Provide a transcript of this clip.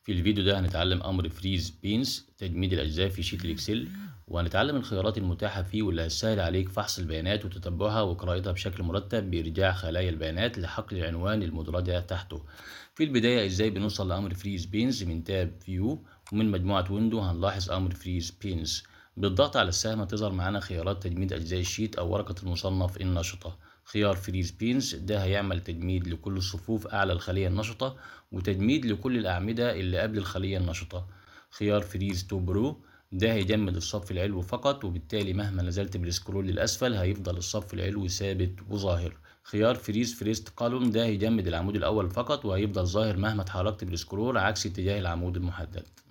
في الفيديو ده هنتعلم أمر فريز بينز تجميد الأجزاء في شيت الإكسل وهنتعلم الخيارات المتاحة فيه واللي هتسهل عليك فحص البيانات وتتبعها وقراءتها بشكل مرتب بإرجاع خلايا البيانات لحقل العنوان المدرجة تحته في البداية إزاي بنوصل لأمر فريز بينز من تاب فيو ومن مجموعة ويندو هنلاحظ أمر فريز بينز بالضغط على السهم هتظهر معانا خيارات تجميد أجزاء الشيت أو ورقة المصنف النشطة خيار فريز بينز ده هيعمل تجميد لكل الصفوف أعلى الخلية النشطة وتجميد لكل الأعمدة اللي قبل الخلية النشطة خيار فريز تو برو ده هيجمد الصف العلوي فقط وبالتالي مهما نزلت بالسكرول للأسفل هيفضل الصف العلوي ثابت وظاهر خيار فريز فريست قالون ده هيجمد العمود الأول فقط وهيفضل ظاهر مهما اتحركت بالسكرول عكس اتجاه العمود المحدد